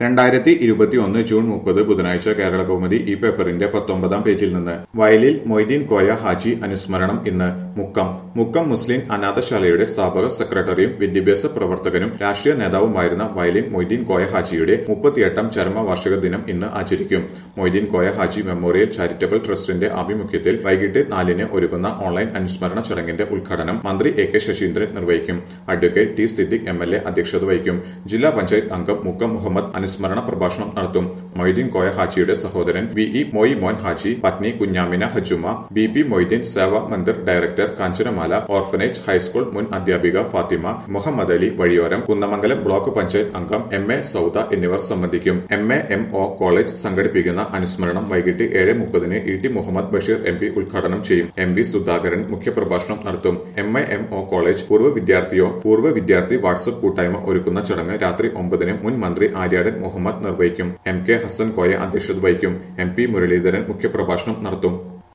രണ്ടായിരത്തി ഇരുപത്തിയൊന്ന് ജൂൺ മുപ്പത് ബുധനാഴ്ച കേരള കൗമുദി ഈ പേപ്പറിന്റെ പത്തൊമ്പതാം പേജിൽ നിന്ന് വയലിൽ മൊയ്തീൻ കോയ ഹാജി അനുസ്മരണം ഇന്ന് മുക്കം മുക്കം മുസ്ലിം അനാഥശാലയുടെ സ്ഥാപക സെക്രട്ടറിയും വിദ്യാഭ്യാസ പ്രവർത്തകനും രാഷ്ട്രീയ നേതാവുമായിരുന്ന വയലിൻ മൊയ്തീൻ കോയ ഹാജിയുടെ മുപ്പത്തിയെട്ടാം ചരമവാർഷിക ദിനം ഇന്ന് ആചരിക്കും മൊയ്തീൻ കോയ ഹാജി മെമ്മോറിയൽ ചാരിറ്റബിൾ ട്രസ്റ്റിന്റെ ആഭിമുഖ്യത്തിൽ വൈകിട്ട് നാലിന് ഒരുങ്ങുന്ന ഓൺലൈൻ അനുസ്മരണ ചടങ്ങിന്റെ ഉദ്ഘാടനം മന്ത്രി എ കെ ശശീന്ദ്രൻ നിർവഹിക്കും advocate T Siddique M L A അധ്യക്ഷത വഹിക്കും ജില്ലാ പഞ്ചായത്ത് അംഗം മുക്കം മുഹമ്മദ് അനുസ്മരണ പ്രഭാഷണം നടത്തും മൊയ്തീൻ കോയ ഹാജിയുടെ സഹോദരൻ വി ഇ മൊയ് മോൻ ഹാജി പത്നി Kunhamina Hajjumma B B Moideen Seva Mandir director Kanchanamala orphanage high school മുൻ അധ്യാപിക ഫാത്തിമ മുഹമ്മദ് അലി വഴിയോരം കുന്നമംഗലം ബ്ലോക്ക് പഞ്ചായത്ത് അംഗം എം എ സൌദ എന്നിവർ സംബന്ധിക്കും M A M O college സംഘടിപ്പിക്കുന്ന അനുസ്മരണം വൈകിട്ട് ഏഴ് മുപ്പതിന് E T Muhammad Basheer M P ഉദ്ഘാടനം ചെയ്യും എം വി സുധാകരൻ മുഖ്യപ്രഭാഷണം നടത്തും M A M O college പൂർവ്വ വിദ്യാർത്ഥിയോ പൂർവ്വ വിദ്യാർത്ഥി വാട്സ്ആപ്പ് കൂട്ടായ്മ ഒരുക്കുന്ന ചടങ്ങ് രാത്രി ഒമ്പതിന് മുൻ മന്ത്രി ആര്യാടൻ മുഹമ്മദ് നിർവഹിക്കും എം കെ ഹസൻ കോയ അധ്യക്ഷത വഹിക്കും എം പി മുരളീധരൻ മുഖ്യപ്രഭാഷണം നടത്തും